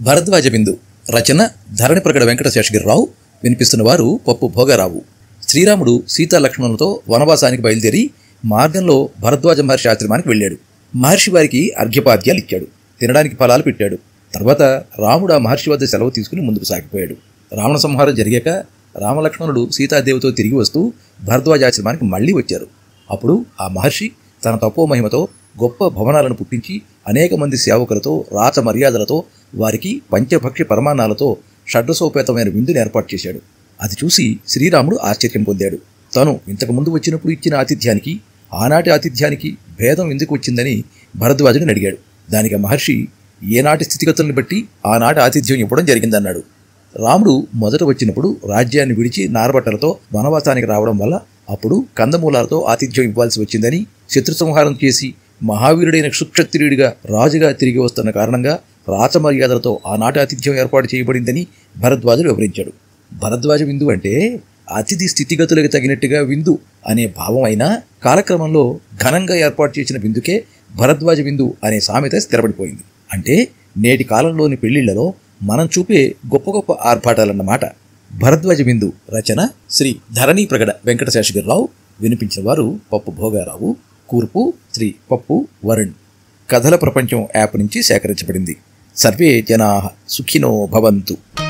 భరద్వాజ బిందు రచన ధరణి ప్రగడ వెంకట శేషగిరిరావు వినిపిస్తున్న వారు పప్పు భోగారావు శ్రీరాముడు సీతా లక్ష్మణులతో వనవాసానికి బయలుదేరి మార్గంలో భరద్వాజ మహర్షి ఆశ్రమానికి వెళ్ళాడు మహర్షి వారికి అర్ఘ్యపాద్యాలు ఇచ్చాడు తినడానికి ఫలాలు పెట్టాడు తర్వాత రాముడు ఆ మహర్షి వద్ద సెలవు తీసుకుని ముందుకు సాగిపోయాడు రావణ సంహారం జరిగాక రామలక్ష్మణుడు సీతాదేవితో తిరిగి వస్తూ భరద్వాజ ఆశ్రమానికి మళ్ళీ వచ్చారు అప్పుడు ఆ మహర్షి తన తపో మహిమతో గొప్ప భవనాలను పుట్టించి అనేక మంది సేవకులతో రాచ మర్యాదలతో వారికి పంచభక్ష పరమాణాలతో షడ్రసోపేతమైన విందుని ఏర్పాటు చేశాడు అది చూసి శ్రీరాముడు ఆశ్చర్యం పొందాడు తాను ఇంతకుముందు వచ్చినప్పుడు ఇచ్చిన ఆతిథ్యానికి ఆనాటి ఆతిథ్యానికి భేదం ఎందుకు వచ్చిందని భరద్వాజుడిని అడిగాడు దానికి ఆ మహర్షి ఏనాటి స్థితిగతులను బట్టి ఆనాటి ఆతిథ్యం ఇవ్వడం జరిగిందన్నాడు రాముడు మొదట వచ్చినప్పుడు రాజ్యాన్ని విడిచి నారబట్టలతో వనవాసానికి రావడం వల్ల అప్పుడు కందమూలాలతో ఆతిథ్యం ఇవ్వాల్సి వచ్చిందని శత్రు సంహారం చేసి మహావీరుడైన సుక్షత్రియుడిగా రాజుగా తిరిగి వస్తున్న కారణంగా రాచమర్యాదలతో ఆనాటి ఆతిథ్యం ఏర్పాటు చేయబడిందని భరద్వాజుడు వివరించాడు భరద్వాజ విందు అంటే అతిథి స్థితిగతులకు తగినట్టుగా విందు అనే భావం అయినా కాలక్రమంలో ఘనంగా ఏర్పాటు చేసిన విందుకే భరద్వాజ విందు అనే సామెత స్థిరపడిపోయింది అంటే నేటి కాలంలోని పెళ్లిళ్లలో మనం చూపే గొప్ప గొప్ప ఆర్భాటాలన్నమాట భరద్వాజ బిందు రచన శ్రీ ధరణి ప్రగడ వెంకట శేషగిరిరావు వినిపించిన వారు పప్పు భోగారావు కూర్పు శ్రీ పప్పు వరుణ్ కథల ప్రపంచం యాప్ నుంచి సేకరించబడింది సర్వే జనా సుఖినో భవంతు